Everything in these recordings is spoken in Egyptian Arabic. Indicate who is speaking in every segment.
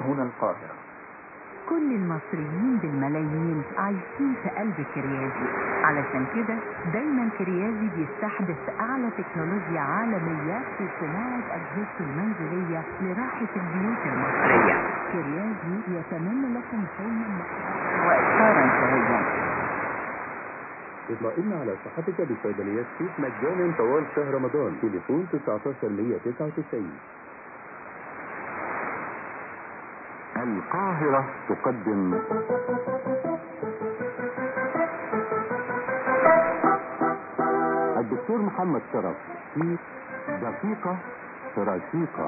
Speaker 1: هنا القاهرة
Speaker 2: كل المصريين بالملايين عايشين في قلب كريازي علشان كده دايما كريازي بيستحدث اعلى تكنولوجيا عالمية في صناعة اجهزة المنزلية لراحة البيوت المصرية كريازي يتمنى لكم حلما وإفطارا سعيدا
Speaker 3: اطمئن على صحتك بصيدليات سيف مجانا طوال شهر رمضان تليفون 19199 القاهرة تقدم الدكتور محمد شرف في دقيقة رشيقة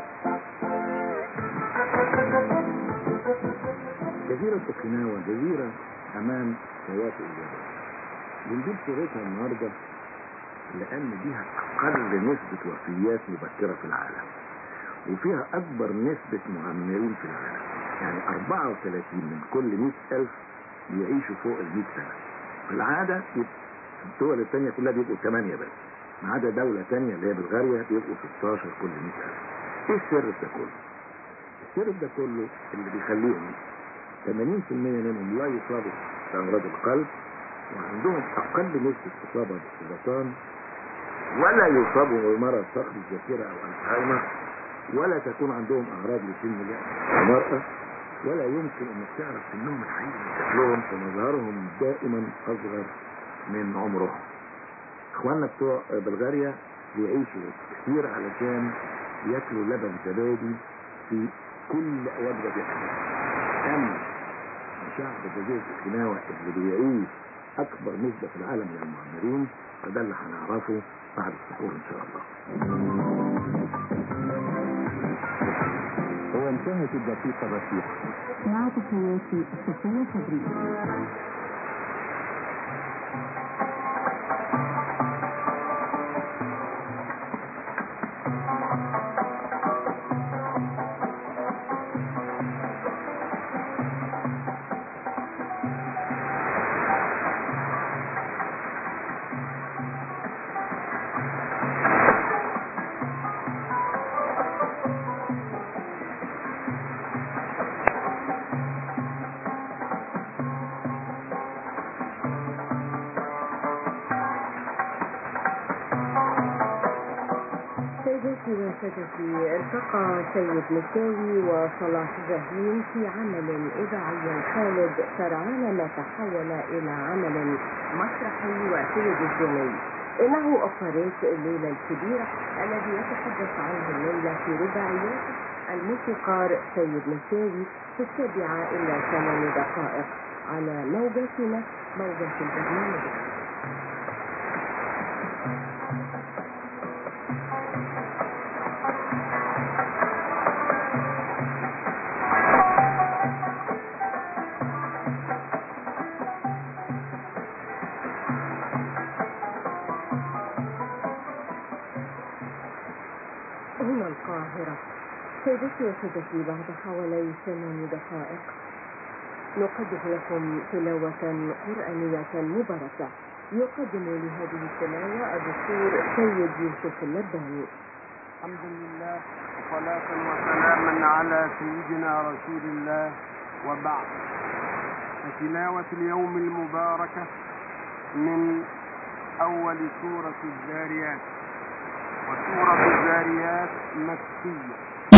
Speaker 4: جزيرة اوكيناوا جزيرة أمام شواطئ اليابان بنجيب صورتها النهاردة لأن فيها أقل نسبة وفيات مبكرة في العالم وفيها أكبر نسبة معمرين في العالم يعني 34 من كل 100 ألف بيعيشوا فوق ال 100 سنة في العادة الدول الثانية كلها بيبقوا 8 بس ما عدا دولة ثانية اللي هي بلغاريا بيبقوا 16 كل 100 ألف إيه السر في ده كله؟ السر في ده كله اللي بيخليهم 80% منهم لا يصابوا بأمراض القلب وعندهم أقل نسبة إصابة بالسرطان ولا يصابوا بمرض فقد الذاكرة أو الزهايمر ولا تكون عندهم أعراض لسن المرأة ولا يمكن أنك تعرف سنهم الحقيقي من شكلهم فمظهرهم دائما أصغر من عمرهم إخواننا بتوع بلغاريا بيعيشوا كتير علشان ياكلوا لبن زبادي في كل وجبة بياكلوها أما شعب جزيرة اوكيناوا اللي بيعيش أكبر نسبة في العالم من المعمرين فده اللي هنعرفه بعد السحور إن شاء الله.
Speaker 3: وانتهت الدقيقة الرشيقة
Speaker 2: مع تحياتي صفية صبري
Speaker 5: سيداتي وسادتي التقى سيد مكاوي وصلاح جاهين في عمل إذاعي خالد سرعان ما تحول إلى عمل مسرحي وتلفزيوني إنه أوبريت الليلة الكبيرة الذي يتحدث عنه الليلة في رباعياته الموسيقار سيد مكاوي في السابعة إلا ثمان دقائق على موجتنا موجة البرنامج هنا القاهرة سيدتي وسادتي بعد حوالي ثمان دقائق نقدم لكم تلاوة قرآنية مباركة يقدم لهذه التلاوة الدكتور سيد يوسف اللباني
Speaker 6: الحمد لله وصلاة وسلاما على سيدنا رسول الله وبعد فتلاوة اليوم المباركة من أول سورة الذاريات وسورة الذاريات مكية